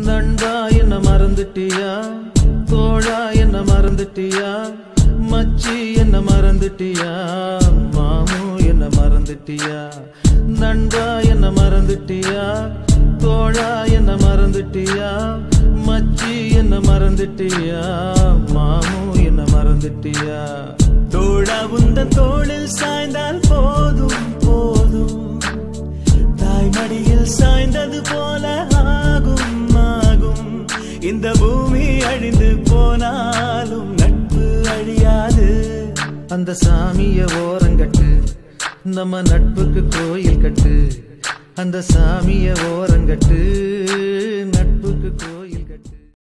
நண்பா என்ன மறந்துட்டியா தோழா என்ன மறந்துட்டியா மச்சி என்ன மறந்துட்டியா மாமு என்ன மறந்துட்டியா நண்பா என்ன மறந்துட்டியா தோழா என்ன மறந்துட்டியா மச்சி என்ன மறந்துட்டியா மாமு என்ன மறந்துட்டியா தோழா உந்தன் தோளில் சாய்ந்தால் போதும் போதும் தாய்மடியில் சாய்ந்தது போல ஆகும் ஆகும் இந்த பூமி அழிந்து போனாலும் நட்பு அழியாது அந்த சாமிய ஓரங்கட்டு நம்ம நட்புக்கு கோயில் கட்டு அந்த சாமிய ஓரங்கட்டு நட்புக்கு கோயில்